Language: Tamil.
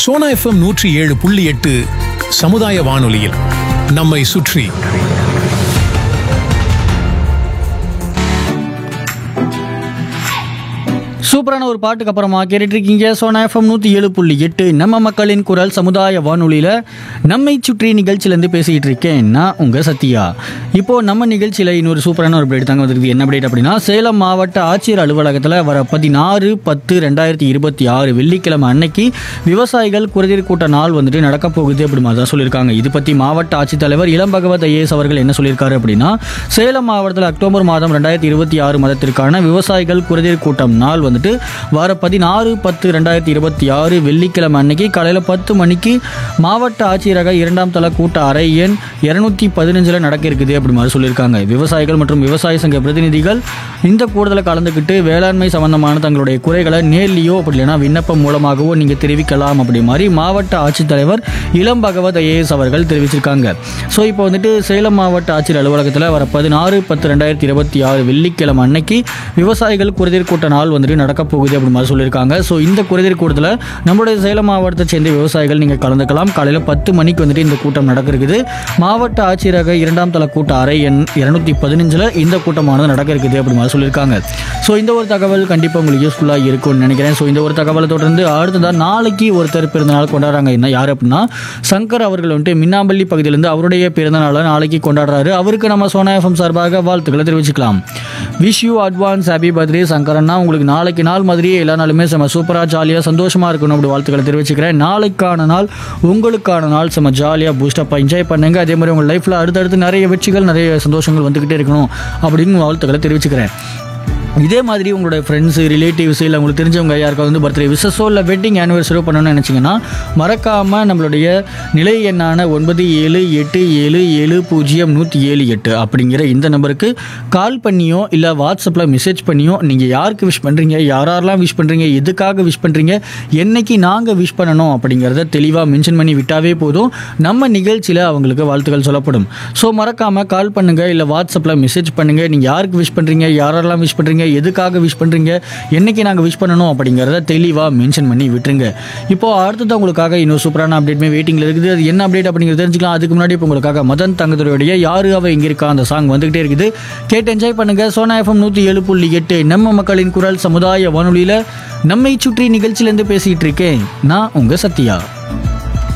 சோனா எஃப்எம் நூற்றி ஏழு புள்ளி எட்டு சமுதாய வானொலியில் நம்மை சுற்றி சூப்பரான ஒரு பாட்டுக்கு அப்புறமா கேட்டுட்டு இருக்கீங்க சோனா எஃப்எம் நூற்றி ஏழு புள்ளி எட்டு நம்ம மக்களின் குரல் சமுதாய வானொலியில் நம்மை சுற்றி நிகழ்ச்சியிலேருந்து பேசிக்கிட்டு இருக்கேன் நான் உங்கள் சத்யா இப்போ நம்ம நிகழ்ச்சியில் இன்னொரு சூப்பரான ஒரு அப்டேட் தாங்க வந்திருக்கு என்ன அப்டேட் அப்படின்னா சேலம் மாவட்ட ஆட்சியர் அலுவலகத்தில் வர பதினாறு பத்து ரெண்டாயிரத்தி இருபத்தி ஆறு வெள்ளிக்கிழமை அன்னைக்கு விவசாயிகள் குறைதீர் கூட்ட நாள் வந்துட்டு நடக்க போகுது அப்படி மாதிரி தான் சொல்லியிருக்காங்க இது பற்றி மாவட்ட ஆட்சித்தலைவர் இளம் பகவத் ஐஏஎஸ் அவர்கள் என்ன சொல்லியிருக்காரு அப்படின்னா சேலம் மாவட்டத்தில் அக்டோபர் மாதம் ரெண்டாயிரத்தி இருபத்தி ஆறு மாதத்திற்கான விவசாயிகள் குறைதீர் கூட்டம் நாள் வந்துட்டு வர பதினாறு பத்து ரெண்டாயிரத்தி இருபத்தி ஆறு வெள்ளிக்கிழமை அன்னைக்கு காலையில் பத்து மணிக்கு மாவட்ட ஆட்சியரக இரண்டாம் தள கூட்ட அறை எண் இருநூத்தி பதினஞ்சில் நடக்க இருக்குது அப்படி மாதிரி சொல்லியிருக்காங்க விவசாயிகள் மற்றும் விவசாய சங்க பிரதிநிதிகள் இந்த கூடுதலை கலந்துக்கிட்டு வேளாண்மை சம்பந்தமான தங்களுடைய குறைகளை நேர்லையோ அப்படி இல்லைன்னா விண்ணப்பம் மூலமாகவோ நீங்கள் தெரிவிக்கலாம் அப்படி மாதிரி மாவட்ட ஆட்சித்தலைவர் இளம் பகவத் ஐஏஎஸ் அவர்கள் தெரிவிச்சிருக்காங்க ஸோ இப்போ வந்துட்டு சேலம் மாவட்ட ஆட்சியர் அலுவலகத்தில் வர பதினாறு பத்து ரெண்டாயிரத்தி இருபத்தி ஆறு வெள்ளிக்கிழமை அன்னைக்கு விவசாயிகள் குறைதீர் கூட்ட நாள் வந்துட்டு நடக்க போகுது அப்படி மாதிரி சொல்லியிருக்காங்க ஸோ இந்த குறைதீர் கூட்டத்தில் நம்மளுடைய சேலம் மாவட்டத்தை சேர்ந்த விவசாயிகள் நீங்கள் கலந்துக்கலாம் காலையில் பத்து மணிக்கு வந்துட்டு இந்த கூட்டம் நடக்க இருக்குது மாவட்ட ஆட்சியரக இரண்டாம் தள கூட்ட அறை எண் இருநூத்தி பதினஞ்சில் இந்த கூட்டமானது நடக்க இருக்குது அப்படி மாதிரி சொல்லியிருக்காங்க ஸோ இந்த ஒரு தகவல் கண்டிப்பாக உங்களுக்கு யூஸ்ஃபுல்லாக இருக்கும்னு நினைக்கிறேன் ஸோ இந்த ஒரு தகவலை தொடர்ந்து அடுத்ததாக நாளைக்கு ஒருத்தர் பிறந்தநாள் கொண்டாடுறாங்க என்ன யார் அப்படின்னா சங்கர் அவர்கள் வந்துட்டு மின்னாம்பள்ளி பகுதியிலேருந்து அவருடைய பிறந்தநாளை நாளைக்கு கொண்டாடுறாரு அவருக்கு நம்ம சோனா எஃப்எம் சார்பாக வாழ்த்துக்களை தெரிவிச்சுக்கலாம் wish you advance happy birthday சங்கரன்னா உங்களுக்கு நாளைக்கு நாள் மாதிரியே எல்லா நாளுமே செம்ம சூப்பராக ஜாலியாக சந்தோஷமாக இருக்கணும் அப்படி வாழ்த்துக்களை தெரிவிச்சுக்கிறேன் நாளைக்கான நாள் உங்களுக்கான நாள் செம்ம ஜாலியாக பூஸ்டப்பாக என்ஜாய் பண்ணுங்க அதே மாதிரி உங்கள் லைஃப்பில் அடுத்தடுத்து நிறைய வெற்றிகள் நிறைய சந்தோஷங்கள் வந்துக்கிட்டே இருக்கணும் அப்படின்னு வாழ்த்துக்களை தெரிவிச்சுக்கிறேன் இதே மாதிரி உங்களுடைய ஃப்ரெண்ட்ஸு ரிலேட்டிவ்ஸ் இல்லை உங்களுக்கு தெரிஞ்சவங்க யாருக்காவது வந்து பர்த்டே விசஸோ இல்லை வெட்டிங் ஆனிவர்சரியோ பண்ணணும்னு நினச்சிங்கன்னா மறக்காமல் நம்மளுடைய நிலை எண்ணான ஒன்பது ஏழு எட்டு ஏழு ஏழு பூஜ்ஜியம் நூற்றி ஏழு எட்டு அப்படிங்கிற இந்த நம்பருக்கு கால் பண்ணியோ இல்லை வாட்ஸ்அப்பில் மெசேஜ் பண்ணியோ நீங்கள் யாருக்கு விஷ் பண்ணுறீங்க யாரெல்லாம் விஷ் பண்ணுறீங்க எதுக்காக விஷ் பண்ணுறீங்க என்னைக்கு நாங்கள் விஷ் பண்ணணும் அப்படிங்கிறத தெளிவாக மென்ஷன் பண்ணி விட்டாவே போதும் நம்ம நிகழ்ச்சியில் அவங்களுக்கு வாழ்த்துக்கள் சொல்லப்படும் ஸோ மறக்காமல் கால் பண்ணுங்கள் இல்லை வாட்ஸ்அப்பில் மெசேஜ் பண்ணுங்கள் நீங்கள் யாருக்கு விஷ் பண்ணுறீங்க யாரெல்லாம் விஷ் பண்ணுறீங்க எதுக்காக விஷ் பண்ணுறீங்க என்னைக்கு நாங்கள் விஷ் பண்ணணும் அப்படிங்கிறத தெளிவாக மென்ஷன் பண்ணி விட்டுருங்க இப்போ அடுத்தது உங்களுக்காக இன்னொரு சூப்பரான அப்டேட்மே வெயிட்டிங்கில் இருக்குது அது என்ன அப்டேட் அப்படிங்கிறது தெரிஞ்சுக்கலாம் அதுக்கு முன்னாடி இப்போ உங்களுக்காக மதன் தங்கத்துறையுடைய யாரு அவ இங்கே இருக்கா அந்த சாங் வந்துகிட்டே இருக்குது கேட்டு என்ஜாய் பண்ணுங்க சோனா எஃப்எம் நூற்றி ஏழு புள்ளி எட்டு நம்ம மக்களின் குரல் சமுதாய வானொலியில் நம்மை சுற்றி நிகழ்ச்சியிலேருந்து பேசிகிட்டு இருக்கேன் நான் உங்கள் சத்யா